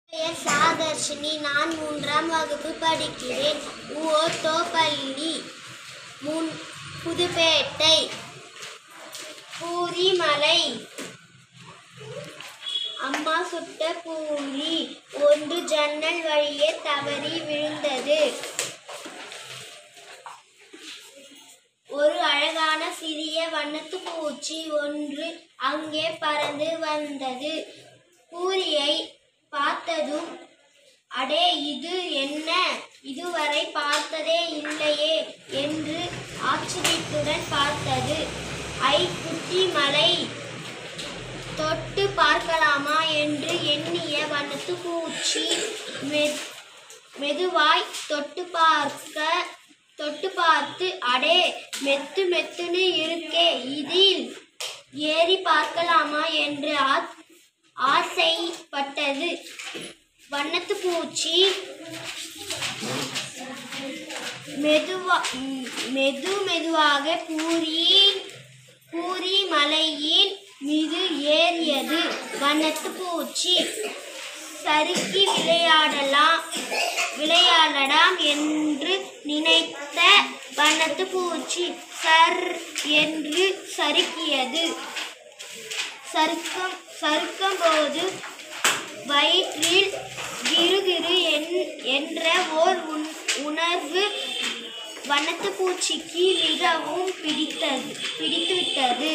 பெயர் சாதர்ஷினி நான் மூன்றாம் வகுப்பு படிக்கிறேன் ஓத்தோப்பள்ளி முன் புதுப்பேட்டை பூரிமலை அம்மா சுட்ட பூரி ஒன்று ஜன்னல் வழியே தவறி விழுந்தது ஒரு அழகான சிறிய வண்ணத்து பூச்சி ஒன்று அங்கே பறந்து வந்தது பூரியை பார்த்ததும் அடே இது என்ன இதுவரை பார்த்ததே இல்லையே என்று ஆச்சரியத்துடன் பார்த்தது ஐ குட்டி மலை தொட்டு பார்க்கலாமா என்று எண்ணிய வண்ணத்து பூச்சி மெ- மெதுவாய் தொட்டு பார்க்க தொட்டு பார்த்து அடே மெத்து மெத்துன்னு இருக்கே இதில் ஏறி பார்க்கலாமா என்று ஆ- ஆசைப்பட்டது வண்ணத்து பூச்சி மெதுவா ம், மெது மெதுவாக பூரியின் பூரி மலையின் மீது ஏறியது வண்ணத்து பூச்சி சறுக்கி விளையாடலாம் விளையாடலாம் என்று நினைத்த வண்ணத்து பூச்சி சர் என்று சறுக்கியது சறுக்கம் சறுக்கும் போது வயிற்றில் கிருகிரு என்- என்ற ஓர் உண்- உணர்வு வண்ணத்து பூச்சிக்கு மிகவும் பிடித்தது பிடித்துவிட்டது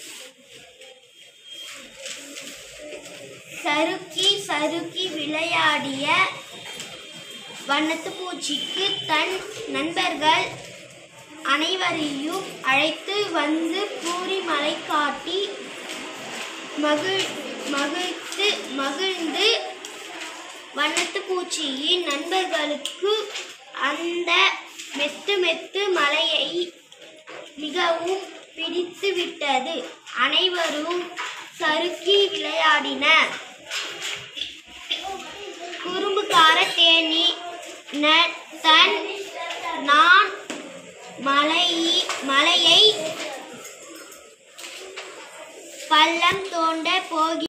சறுக்கி சறுக்கி விளையாடிய வண்ணத்து பூச்சிக்கு தன் நண்பர்கள் அனைவரையும் அழைத்து வந்து பூரி மலை காட்டி மகிழ் மகிழ்த்து மகிழ்ந்து வண்ணத்து பூச்சியின் நண்பர்களுக்கு அந்த மெத்து மெத்து மலையை மிகவும் பிடித்து விட்டது அனைவரும் சறுக்கி விளையாடினர் குறும்புக்கார தேனி ந- தன் நான் மலை மலையை பள்ளம் தோண்ட போகி